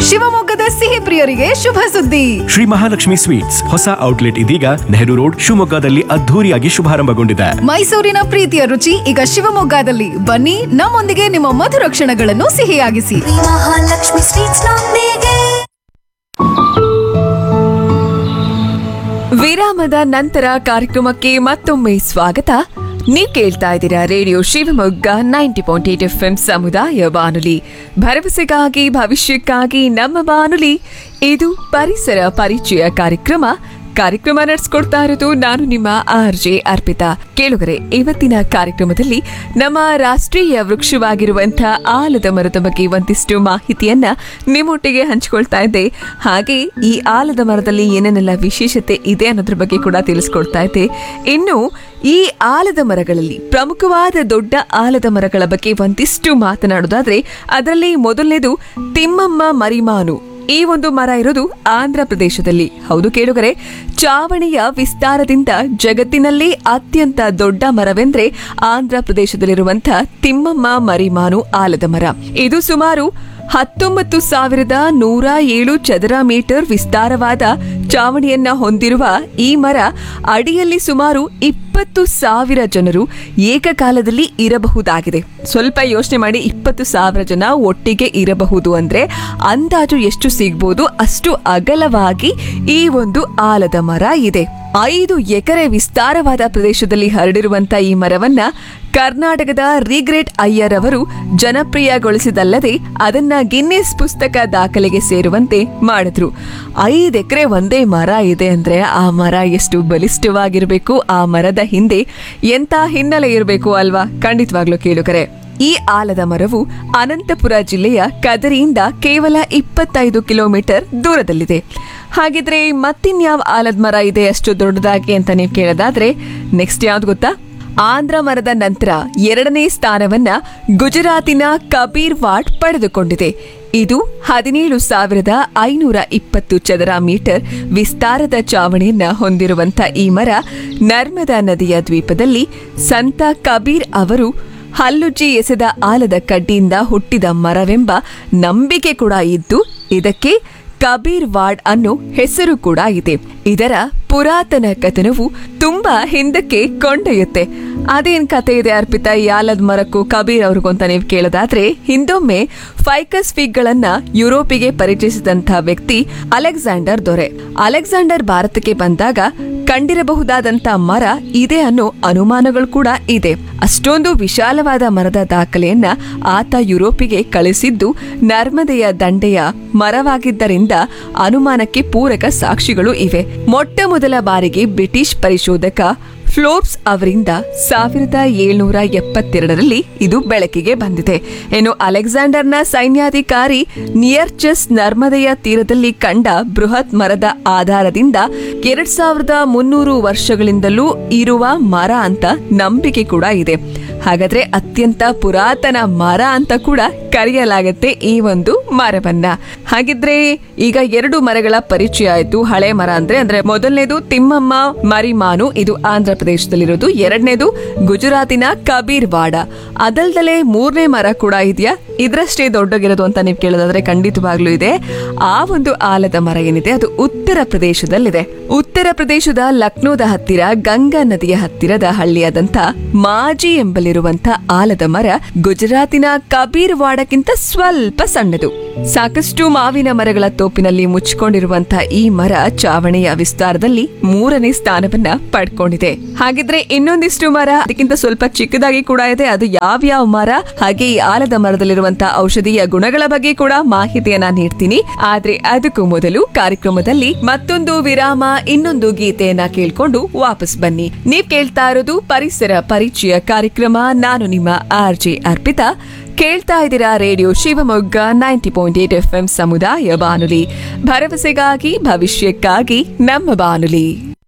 ಶಿವಮೊಗ್ಗದ ಸಿಹಿ ಪ್ರಿಯರಿಗೆ ಶುಭ ಸುದ್ದಿ ಶ್ರೀ ಮಹಾಲಕ್ಷ್ಮಿ ಸ್ವೀಟ್ಸ್ ಹೊಸ ಔಟ್ಲೆಟ್ ಇದೀಗ ನೆಹರು ರೋಡ್ ಶಿವಮೊಗ್ಗದಲ್ಲಿ ಅದ್ಧೂರಿಯಾಗಿ ಶುಭಾರಂಭಗೊಂಡಿದೆ ಮೈಸೂರಿನ ಪ್ರೀತಿಯ ರುಚಿ ಈಗ ಶಿವಮೊಗ್ಗದಲ್ಲಿ ಬನ್ನಿ ನಮ್ಮೊಂದಿಗೆ ನಿಮ್ಮ ಮಧುರ ಕ್ಷಣಗಳನ್ನು ಸಿಹಿಯಾಗಿಸಿ ಮಹಾಲಕ್ಷ್ಮಿ ಸ್ವೀಟ್ಸ್ ನೊಂದಿಗೆ ವಿರಾಮದ ನಂತರ ಕಾರ್ಯಕ್ರಮಕ್ಕೆ ಮತ್ತೊಮ್ಮೆ ಸ್ವಾಗತ ನೀವು ಕೇಳ್ತಾ ಇದ್ದೀರಾ radio Shivamogga ninety point eight F M ಸಮುದಾಯ ಬಾನುಲಿ ಭರವಸೆಗಾಗಿ ಭವಿಷ್ಯಕ್ಕಾಗಿ ನಮ್ಮ ಬಾನುಲಿ ಇದು ಪರಿಸರ ಪರಿಚಯ ಕಾರ್ಯಕ್ರಮ ಕಾರ್ಯಕ್ರಮ ನಡೆಸ್ಕೊಡ್ತಾ ಇರೋದು ನಾನು ನಿಮ್ಮ ಆರ್ ಜೆ ಅರ್ಪಿತಾ ಕೇಳುಗರೆ ಇವತ್ತಿನ ಕಾರ್ಯಕ್ರಮದಲ್ಲಿ ನಮ್ಮ ರಾಷ್ಟ್ರೀಯ ವೃಕ್ಷವಾಗಿರುವಂತಹ ಆಲದ ಮರದ ಬಗ್ಗೆ ಒಂದಿಷ್ಟು ಮಾಹಿತಿಯನ್ನ ನಿಮ್ಮೊಟ್ಟಿಗೆ ಹಂಚಿಕೊಳ್ತಾ ಇದ್ದೆ ಹಾಗೆ ಈ ಆಲದ ಮರದಲ್ಲಿ ಏನೇನೆಲ್ಲ ವಿಶೇಷತೆ ಇದೆ ಅನ್ನೋದ್ರ ಬಗ್ಗೆ ಕೂಡ ತಿಳಿಸ್ಕೊಡ್ತಾ ಇದ್ದೆ ಇನ್ನು ಈ ಆಲದ ಮರಗಳಲ್ಲಿ ಪ್ರಮುಖವಾದ ದೊಡ್ಡ ಆಲದ ಮರಗಳ ಬಗ್ಗೆ ಒಂದಿಷ್ಟು ಮಾತನಾಡೋದಾದ್ರೆ ಅದರಲ್ಲಿ ಮೊದಲನೇದು ತಿಮ್ಮಮ್ಮ ಮರಿಮಾನು ಈ ಒಂದು ಮರ ಇರೋದು ಆಂಧ್ರ ಪ್ರದೇಶದಲ್ಲಿ ಹೌದು ಕೇಳುಗರೆ ಚಾವಣಿಯ ವಿಸ್ತಾರದಿಂದ ಜಗತ್ತಿನಲ್ಲಿ ಅತ್ಯಂತ ದೊಡ್ಡ ಮರವೆಂದ್ರೆ ಆಂಧ್ರ ಪ್ರದೇಶದಲ್ಲಿರುವಂತಹ ತಿಮ್ಮಮ್ಮ ಮರಿಮಾನು ಆಲದ ಮರ ಇದು ಸುಮಾರು ಹತ್ತೊಂಬತ್ತು ಸಾವಿರದ ನೂರ ಏಳು ಚದರ ಮೀಟರ್ ವಿಸ್ತಾರವಾದ ಚಾವಣಿಯನ್ನ ಹೊಂದಿರುವ ಈ ಮರ ಅಡಿಯಲ್ಲಿ ಸುಮಾರು ಇಪ್ಪತ್ತು ಸಾವಿರ ಜನರು ಏಕಕಾಲದಲ್ಲಿ ಇರಬಹುದಾಗಿದೆ ಸ್ವಲ್ಪ ಯೋಚನೆ ಮಾಡಿ ಇಪ್ಪತ್ತು ಸಾವಿರ ಜನ ಒಟ್ಟಿಗೆ ಇರಬಹುದು ಅಂದ್ರೆ ಅಂದಾಜು ಎಷ್ಟು ಸಿಗ್ಬೋದು ಅಷ್ಟು ಅಗಲವಾಗಿ ಈ ಒಂದು ಆಲದ ಮರ ಇದೆ ಐದು ಎಕರೆ ವಿಸ್ತಾರವಾದ ಪ್ರದೇಶದಲ್ಲಿ ಹರಡಿರುವಂತ ಈ ಮರವನ್ನ ಕರ್ನಾಟಕದ ರಿಗ್ರೆಟ್ ಅಯ್ಯರ್ ಅವರು ಜನಪ್ರಿಯಗೊಳಿಸಿದಲ್ಲದೆ ಅದನ್ನ ಗಿನ್ನೆಸ್ ಪುಸ್ತಕ ದಾಖಲೆಗೆ ಸೇರುವಂತೆ ಮಾಡಿದ್ರು ಐದು ಎಕರೆ ಒಂದೇ ಮರ ಇದೆ ಅಂದ್ರೆ ಆ ಮರ ಎಷ್ಟು ಬಲಿಷ್ಠವಾಗಿರಬೇಕು ಆ ಮರದ ಹಿಂದೆ ಎಂತ ಹಿನ್ನೆಲೆ ಇರಬೇಕು ಅಲ್ವಾ ಖಂಡಿತವಾಗ್ಲೂ ಕೇಳುಗರೆ ಈ ಆಲದ ಮರವು ಅನಂತಪುರ ಜಿಲ್ಲೆಯ ಕದರಿಯಿಂದ ಕೇವಲ ಇಪ್ಪತ್ತೈದು ಕಿಲೋಮೀಟರ್ ದೂರದಲ್ಲಿದೆ ಹಾಗಿದ್ರೆ ಮತ್ತಿನ್ಯಾವ ಆಲದ ಮರ ಇದೆ ಅಷ್ಟು ದೊಡ್ಡದಾಗಿ ಅಂತ ನೀವು ಕೇಳೋದಾದ್ರೆ ನೆಕ್ಸ್ಟ್ ಯಾವ್ದು ಗೊತ್ತಾ ಆಂಧ್ರ ಮರದ ನಂತರ ಎರಡನೇ ಸ್ಥಾನವನ್ನ ಗುಜರಾತಿನ ಕಬೀರ್ ವಾಡ್ ಪಡೆದುಕೊಂಡಿದೆ ಇದು ಹದಿನೇಳು ಸಾವಿರದ ಐನೂರ ಇಪ್ಪತ್ತು ಚದರ ಮೀಟರ್ ವಿಸ್ತಾರದ ಚಾವಣಿಯನ್ನ ಹೊಂದಿರುವಂತ ಈ ಮರ ನರ್ಮದಾ ನದಿಯ ದ್ವೀಪದಲ್ಲಿ ಸಂತ ಕಬೀರ್ ಅವರು ಹಲ್ಲುಜ್ಜಿ ಎಸೆದ ಆಲದ ಕಡ್ಡಿಯಿಂದ ಹುಟ್ಟಿದ ಮರವೆಂಬ ನಂಬಿಕೆ ಕೂಡ ಇದ್ದು ಇದಕ್ಕೆ ಕಬೀರ್ ವಾಡ್ ಅನ್ನೋ ಹೆಸರು ಕೂಡ ಇದೆ ಇದರ ಪುರಾತನ ಕಥನವು ತುಂಬಾ ಹಿಂದಕ್ಕೆ ಕೊಂಡೊಯ್ಯುತ್ತೆ ಅದೇನ್ ಕತೆ ಇದೆ ಅರ್ಪಿತಾ ಈ ಆಲದ ಮರಕ್ಕೂ ಕಬೀರ್ ಅವ್ರಿಗೂ ಅಂತ ನೀವು ಕೇಳೋದಾದ್ರೆ ಹಿಂದೊಮ್ಮೆ ಫೈಕಸ್ ಫಿಗ್ಗಳನ್ನ ಯುರೋಪಿಗೆ ಪರಿಚಯಿಸಿದಂಥ ವ್ಯಕ್ತಿ ಅಲೆಕ್ಸಾಂಡರ್ ದೊರೆ ಅಲೆಕ್ಸಾಂಡರ್ ಭಾರತಕ್ಕೆ ಬಂದಾಗ ಕಂಡಿರಬಹುದಾದಂತ ಮರ ಇದೆ ಅನ್ನೋ ಅನುಮಾನಗಳು ಕೂಡ ಇದೆ ಅಷ್ಟೊಂದು ವಿಶಾಲವಾದ ಮರದ ದಾಖಲೆಯನ್ನ ಆತ ಯುರೋಪಿಗೆ ಕಳಿಸಿದ್ದು ನರ್ಮದೆಯ ದಂಡೆಯ ಮರವಾಗಿದ್ದರಿಂದ ಅನುಮಾನಕ್ಕೆ ಪೂರಕ ಸಾಕ್ಷಿಗಳು ಇವೆ ಮೊಟ್ಟ ಮೊದಲ ಬಾರಿಗೆ ಬ್ರಿಟಿಷ್ ಪರಿಶೋಧಕ ಫ್ಲೋರ್ಬ್ಸ್ ಅವರಿಂದ ಸಾವಿರದ ಏಳ್ನೂರ ಎಪ್ಪತ್ತೆರಡರಲ್ಲಿ ಇದು ಬೆಳಕಿಗೆ ಬಂದಿದೆ ಇನ್ನು ಅಲೆಕ್ಸಾಂಡರ್ನ ಸೈನ್ಯಾಧಿಕಾರಿ ನಿಯರ್ಚಸ್ ನರ್ಮದೆಯ ತೀರದಲ್ಲಿ ಕಂಡ ಬೃಹತ್ ಮರದ ಆಧಾರದಿಂದ ಎರಡ್ ಸಾವಿರದ ಮುನ್ನೂರು ವರ್ಷಗಳಿಂದಲೂ ಇರುವ ಮರ ಅಂತ ನಂಬಿಕೆ ಕೂಡ ಇದೆ ಹಾಗಾದ್ರೆ ಅತ್ಯಂತ ಪುರಾತನ ಮರ ಅಂತ ಕೂಡ ಕರೆಯಲಾಗತ್ತೆ ಈ ಒಂದು ಮರವನ್ನ ಹಾಗಿದ್ರೆ ಈಗ ಎರಡು ಮರಗಳ ಪರಿಚಯ ಆಯ್ತು ಹಳೆ ಮರ ಅಂದ್ರೆ ಅಂದ್ರೆ ಮೊದಲನೇದು ತಿಮ್ಮಮ್ಮ ಮರಿಮಾನು ಇದು ಆಂಧ್ರ ಪ್ರದೇಶದಲ್ಲಿರೋದು ಎರಡನೇದು ಗುಜರಾತಿನ ಕಬೀರ್ ವಾಡ ಅದಲ್ದಲೆ ಮೂರನೇ ಮರ ಕೂಡ ಇದೆಯಾ ಇದ್ರಷ್ಟೇ ದೊಡ್ಡಗಿರೋದು ಅಂತ ನೀವು ಕೇಳೋದಾದ್ರೆ ಖಂಡಿತವಾಗ್ಲೂ ಇದೆ ಆ ಒಂದು ಆಲದ ಮರ ಏನಿದೆ ಅದು ಉತ್ತರ ಪ್ರದೇಶದಲ್ಲಿದೆ ಉತ್ತರ ಪ್ರದೇಶದ ಲಕ್ನೋದ ಹತ್ತಿರ ಗಂಗಾ ನದಿಯ ಹತ್ತಿರದ ಹಳ್ಳಿಯಾದಂತ ಮಾಜಿ ಎಂಬಲ್ಲಿರುವಂತ ಆಲದ ಮರ ಗುಜರಾತಿನ ಕಬೀರ್ ವಾಡಕ್ಕಿಂತ ಸ್ವಲ್ಪ ಸಣ್ಣದು ಸಾಕಷ್ಟು ಮಾವಿನ ಮರಗಳ ತೋಪಿನಲ್ಲಿ ಮುಚ್ಚಿಕೊಂಡಿರುವಂತಹ ಈ ಮರ ಚಾವಣಿಯ ವಿಸ್ತಾರದಲ್ಲಿ ಮೂರನೇ ಸ್ಥಾನವನ್ನ ಪಡ್ಕೊಂಡಿದೆ ಹಾಗಿದ್ರೆ ಇನ್ನೊಂದಿಷ್ಟು ಮರ ಅದಕ್ಕಿಂತ ಸ್ವಲ್ಪ ಚಿಕ್ಕದಾಗಿ ಕೂಡ ಇದೆ ಅದು ಯಾವ್ಯಾವ ಮರ ಹಾಗೆ ಈ ಆಲದ ಮರದಲ್ಲಿರುವಂತಹ ಔಷಧೀಯ ಗುಣಗಳ ಬಗ್ಗೆ ಕೂಡ ಮಾಹಿತಿಯನ್ನ ನೀಡ್ತೀನಿ ಆದ್ರೆ ಅದಕ್ಕೂ ಮೊದಲು ಕಾರ್ಯಕ್ರಮದಲ್ಲಿ ಮತ್ತೊಂದು ವಿರಾಮ ಇನ್ನೊಂದು ಗೀತೆಯನ್ನ ಕೇಳ್ಕೊಂಡು ವಾಪಸ್ ಬನ್ನಿ ನೀವ್ ಕೇಳ್ತಾ ಇರೋದು ಪರಿಸರ ಪರಿಚಯ ಕಾರ್ಯಕ್ರಮ ನಾನು ನಿಮ್ಮ ಆರ್ ಜೆ ಅರ್ಪಿತಾ ಕೇಳ್ತಾ ಇದ್ದೀರಾ radio Shivamogga ninety point eight F M ಸಮುದಾಯ ಬಾನುಲಿ ಭರವಸೆಗಾಗಿ ಭವಿಷ್ಯಕ್ಕಾಗಿ ನಮ್ಮ ಬಾನುಲಿ